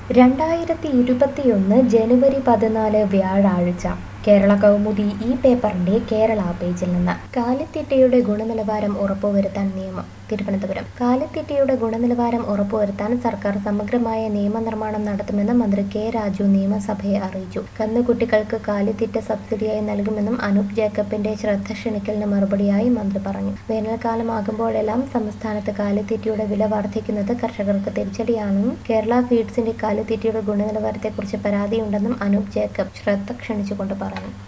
രണ്ടായിരത്തി ഇരുപത്തിയൊന്ന് ജനുവരി പതിനാല് വ്യാഴാഴ്ച കേരള കൗമുദി ഈ പേപ്പറിന്റെ കേരള പേജിൽ നിന്ന് കാലിത്തീറ്റയുടെ ഗുണനിലവാരം ഉറപ്പുവരുത്താൻ നിയമം തിരുവനന്തപുരം കാലിത്തീറ്റയുടെ ഗുണനിലവാരം ഉറപ്പുവരുത്താൻ സർക്കാർ സമഗ്രമായ നിയമനിർമ്മാണം നടത്തുമെന്ന് മന്ത്രി കെ രാജു നിയമസഭയെ അറിയിച്ചു കന്നുകുട്ടികൾക്ക് കാലിത്തീറ്റ സബ്സിഡിയായി നൽകുമെന്നും അനൂപ് ജേക്കബിന്റെ ശ്രദ്ധ ക്ഷണിക്കലിന് മറുപടിയായി മന്ത്രി പറഞ്ഞു വേനൽക്കാലമാകുമ്പോഴെല്ലാം സംസ്ഥാനത്ത് കാലിത്തീറ്റയുടെ വില വർദ്ധിക്കുന്നത് കർഷകർക്ക് തിരിച്ചടിയാണെന്നും കേരള ഫീഡ്സിന്റെ കാലിത്തീറ്റയുടെ ഗുണനിലവാരത്തെക്കുറിച്ച് പരാതിയുണ്ടെന്നും അനൂപ് ജേക്കബ് ശ്രദ്ധ ക്ഷണിച്ചുകൊണ്ട് പറഞ്ഞു